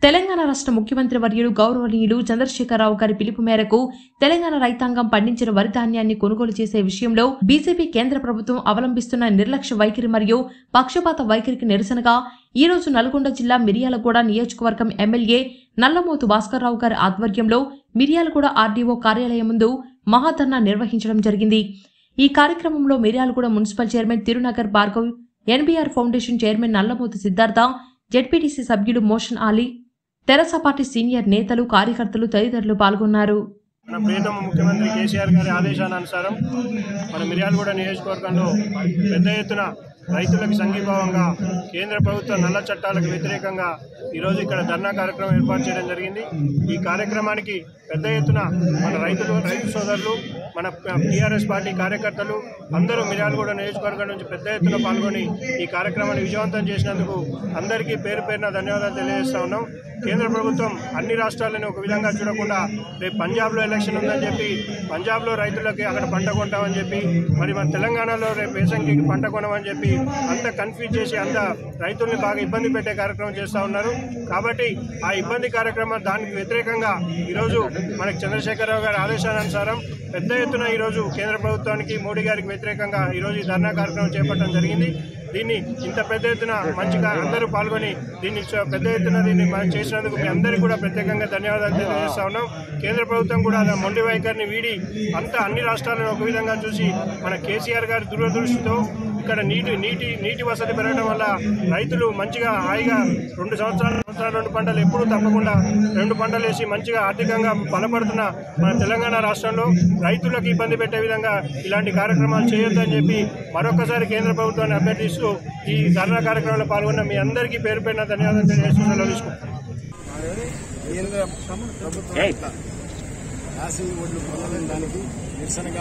తెలంగాణ రాష్ట్ర ముఖ్యమంత్రి వర్యులు గౌరవనీయులు చంద్రశేఖరరావు గారి పిలుపు మేరకు తెలంగాణ రైతాంగం పండించిన వరి ధాన్యాన్ని కొనుగోలు చేసే విషయంలో బీజేపీ కేంద్ర ప్రభుత్వం అవలంబిస్తున్న నిర్లక్ష్య వైఖరి మరియు పక్షపాత వైఖరికి నిరసనగా ఈ రోజు నల్గొండ జిల్లా మిర్యాలగూడ నియోజకవర్గం ఎమ్మెల్యే నల్లమోతు భాస్కర్రావు గారి ఆధ్వర్యంలో మిర్యాలగూడ ఆర్డీఓ కార్యాలయం ముందు మహాధర్నా నిర్వహించడం జరిగింది ఈ కార్యక్రమంలో Miryalaguda municipal chairman Tirunagar Bhargav NBR foundation chairman Nallamothu Siddhartha ZPTC సభ్యుడు మోషన్ ఆలీ తెరస పార్టీ సీనియర్ నేతలు కార్యకర్తలు తదితరులు పాల్గొన్నారు మన ప్రియతమ ముఖ్యమంత్రి కేసీఆర్ గారి ఆదేశానుసారం మన మిర్యాలగూడ నియోజకవర్గంలో పెద్ద ఎత్తున రైతులకు సంఘీభావంగా కేంద్ర ప్రభుత్వ నల్ల చట్టాలకు వ్యతిరేకంగా ఈరోజు ఇక్కడ ధర్నా కార్యక్రమం ఏర్పాటు చేయడం జరిగింది ఈ కార్యక్రమానికి పెద్ద ఎత్తున మన రైతులు రైతు సోదరులు మన టీఆర్ఎస్ పార్టీ కార్యకర్తలు అందరూ మిర్యాలగూడ నియోజకవర్గం నుంచి పెద్ద ఎత్తున పాల్గొని ఈ కార్యక్రమాన్ని విజయవంతం చేసినందుకు అందరికీ పేరు పేరున ధన్యవాదాలు తెలియజేస్తా ఉన్నాం కేంద్ర ప్రభుత్వం అన్ని రాష్ట్రాలను ఒక విధంగా చూడకుండా రేపు పంజాబ్లో ఎలక్షన్ ఉందని చెప్పి పంజాబ్లో రైతులకి అక్కడ పంట కొంటామని చెప్పి మరి మన తెలంగాణలో రేపు వేసంకి పంట కొనమని చెప్పి అంత కన్ఫ్యూజ్ చేసి అంత రైతుల్ని బాగా ఇబ్బంది పెట్టే కార్యక్రమం చేస్తూ ఉన్నారు కాబట్టి ఆ ఇబ్బంది కార్యక్రమం దానికి వ్యతిరేకంగా ఈరోజు మనకి చంద్రశేఖరరావు గారి ఆదేశానుసారం పెద్ద ఎత్తున ఈరోజు కేంద్ర ప్రభుత్వానికి మోడీ గారికి వ్యతిరేకంగా ఈరోజు ఈ ధర్నా కార్యక్రమం చేపట్టడం జరిగింది దీన్ని ఇంత పెద్ద ఎత్తున మంచిగా అందరూ పాల్గొని దీన్ని చ- పెద్ద ఎత్తున దీన్ని మనం చేసినందుకు మీ అందరికీ కూడా ప్రత్యేకంగా ధన్యవాదాలు తెలియజేస్తా ఉన్నాం కేంద్ర ప్రభుత్వం కూడా ఆ మొండి వైఖరిని వీడి అంతా అన్ని రాష్ట్రాలను ఒక విధంగా చూసి మన కేసీఆర్ గారి దూరదృష్టితో ఇక్కడ నీటి నీటి నీటి వసతి పెరగడం వల్ల రైతులు మంచిగా హాయిగా రెండు సంవత్సరాలు సంవత్సరాలు రెండు పంటలు ఎప్పుడూ తప్పకుండా రెండు పంటలు వేసి మంచిగా ఆర్థికంగా బలపడుతున్న మన తెలంగాణ రాష్ట్రంలో రైతులకు ఇబ్బంది పెట్టే విధంగా ఇలాంటి కార్యక్రమాలు చేయొద్దని చెప్పి మరొకసారి కేంద్ర ప్రభుత్వాన్ని అభ్యర్థిస్తూ ఈ ధర్నా కార్యక్రమంలో పాల్గొన్న మీ అందరికీ పేరు పేరున ధన్యవాదాలు తెలియజేస్తూ సెలవు తీసుకుంటున్నాను. కేంద్ర ప్రభుత్వం యొక్క యాసింగ్ ఓట్లు పొందలేని దానికి నిరసనగా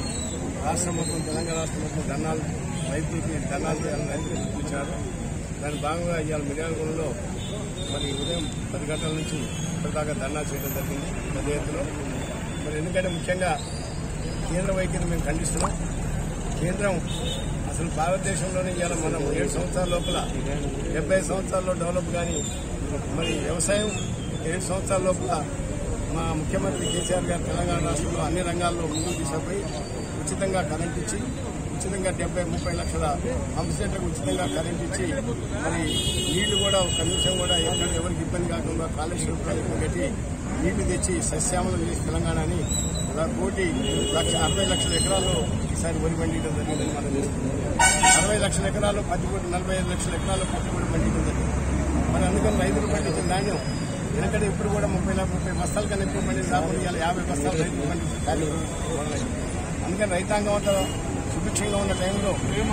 రాష్ట్ర మొత్తం తెలంగాణ రాష్ట్ర మొత్తం ధర్నాలు రైతులకి ధర్నాలు చేయాలని రైతులు పిలిపించారు దాని భాగంగా ఇవాళ మిర్యాలగూడలో మరి ఉదయం పది గంటల నుంచి ఇప్పటిదాకా ధర్నా చేయడం జరిగింది పెద్ద ఎత్తులో మరి ఎందుకంటే ముఖ్యంగా కేంద్ర వైఖరిని మేము ఖండిస్తున్నాం కేంద్రం అసలు భారతదేశంలోనే ఇవాళ మనం ఏడు సంవత్సరాల లోపల డెబ్బై సంవత్సరాల్లో డెవలప్ కానీ మరి వ్యవసాయం ఏడు సంవత్సరాల లోపల మా ముఖ్యమంత్రి కేసీఆర్ గారు తెలంగాణ రాష్ట్రంలో అన్ని రంగాల్లో ముందుకు తీసుకుపోయి ఉచితంగా కరెంట్ ఇచ్చి ఉచితంగా డెబ్బై ముప్పై లక్షల పంప్ సెట్లకు ఉచితంగా కరెంట్ ఇచ్చి మరి నీళ్లు కూడా ఒక నిమిషం కూడా ఎక్కడ ఎవరికి ఇబ్బంది కాకుండా కాళేశ్వరం ప్రాజెక్టు కట్టి నీళ్లు తెచ్చి సస్యామలం చేసి తెలంగాణని ఇలా కోటి లక్ష అరవై లక్షల ఎకరాల్లో ఈసారి వరి పండించడం జరిగిందని మనం తెలుసుకున్నాం అరవై లక్షల ఎకరాల్లో పది కోటి నలభై ఐదు లక్షల ఎకరాల్లో పత్తి కూడా పండించడం జరిగింది మరి అందుకని రైతులు పండించిన ధాన్యం ఎందుకంటే ఇప్పుడు కూడా ముప్పై లా- ముప్పై బస్తాల కన్నా ఎక్కువ పండించి రాకుండా ఇవాళ యాభై బస్తాలు రైతులు పండించిన కార్యక్రమం మొదలైంది. అందుకని రైతాంగం అంతా సుభిక్షంగా ఉన్న టైంలో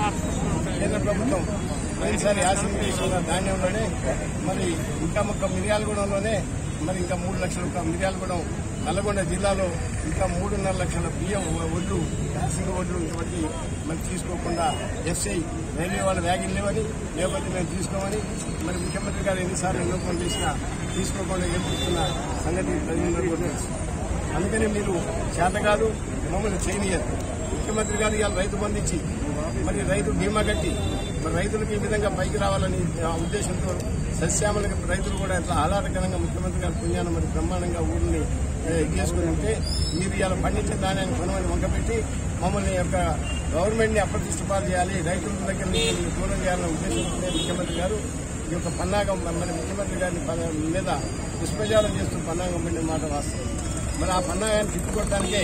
కేంద్ర ప్రభుత్వం పోయినసారి యాసింగ్ చేసిన ధాన్యంలోనే మరి ఇంకా మొక్క మిర్యాలగూడెంలోనే మరి ఇంకా మూడు లక్షల ఒక మిర్యాలగూడెం నల్లగొండ జిల్లాలో ఇంకా మూడున్నర లక్షల బియ్యం ఒడ్లు యాసింగ్ ఒడ్లు ఇంతవరకు మరి తీసుకోకుండా ఎస్ఐ రైల్వే వాళ్ళ వ్యాగిన్ లేవని లేకపోతే మేము తీసుకోమని మరి ముఖ్యమంత్రి గారు ఎన్నిసార్లు విన్నపం చేసినా తీసుకోకుండా ఏర్పడుతున్న సంగతి ప్రజలందరూ కూడా తెలుసు అందుకని మీరు చేత కాదు మమ్మల్ని చేయనియరు ముఖ్యమంత్రి గారు ఇవాళ రైతు బంధించి మరి రైతు బీమా కట్టి మరి రైతులకు ఈ విధంగా పైకి రావాలని ఆ ఉద్దేశంతో సస్యామలకి రైతులు కూడా ఇట్లా ఆహ్లాదకరంగా ముఖ్యమంత్రి గారి పుణ్యాన్ని మరి బ్రహ్మాండంగా ఊరిని ఏ, ఇది చేసుకుని ఉంటే మీరు ఇవాళ పండించే ధాన్యాన్ని కొనమని వంకపెట్టి మమ్మల్ని యొక్క గవర్నమెంట్ ని అప్రతిష్టపాలు చేయాలి రైతుల దగ్గర నుంచి దూరం చేయాలన్న ఉద్దేశంతో ముఖ్యమంత్రి గారు ఈ యొక్క పన్నాగం మన ముఖ్యమంత్రి గారిని పన- మీద దుష్ప్రచారం చేస్తూ పన్నాగం పడిన మాట వాస్తవం మరి ఆ పన్నాగాన్ని తిప్పుకోవడానికే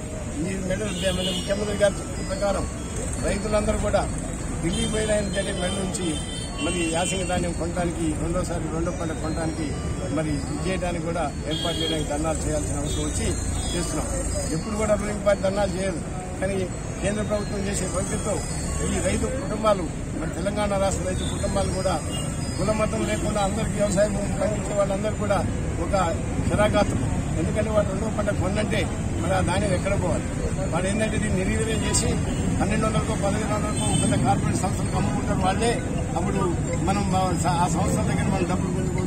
ఈ మెడల్ మన ముఖ్యమంత్రి గారి చెప్పిన ప్రకారం రైతులందరూ కూడా ఢిల్లీ పోయిన జరిగే మెడ నుంచి మరి యాసింగ ధాన్యం కొనడానికి రెండోసారి రెండో పంట కొనడానికి మరి ఇది చేయడానికి కూడా ఏర్పాటు చేయడానికి ధర్నాలు చేయాల్సిన అవసరం వచ్చి చేస్తున్నాం ఎప్పుడు కూడా రూలింగ్ పార్టీ ధర్నాలు చేయదు కానీ కేంద్ర ప్రభుత్వం చేసే వైద్యంతో ఈ రైతు కుటుంబాలు మరి తెలంగాణ రాష్ట్ర రైతు కుటుంబాలు కూడా కుల మతం లేకుండా అందరికి వ్యవసాయం పండించే వాళ్ళందరూ కూడా ఒక శరాఘాతం ఎందుకంటే వాడు రెండో పంట కొన్నంటే మరి ఆ ధాన్యం ఎక్కడ పోవాలి వాడు ఏంటంటే దీన్ని నిర్వీర్యం చేసి పన్నెండు వందలకో పదిహేను వందలకో పెద్ద కార్పొరేట్ సంస్థలకు అమ్ముకుంటారు వాళ్ళే అప్పుడు మనం ఆ సంస్థల దగ్గర మనం డబ్బులు పొందుకోవచ్చు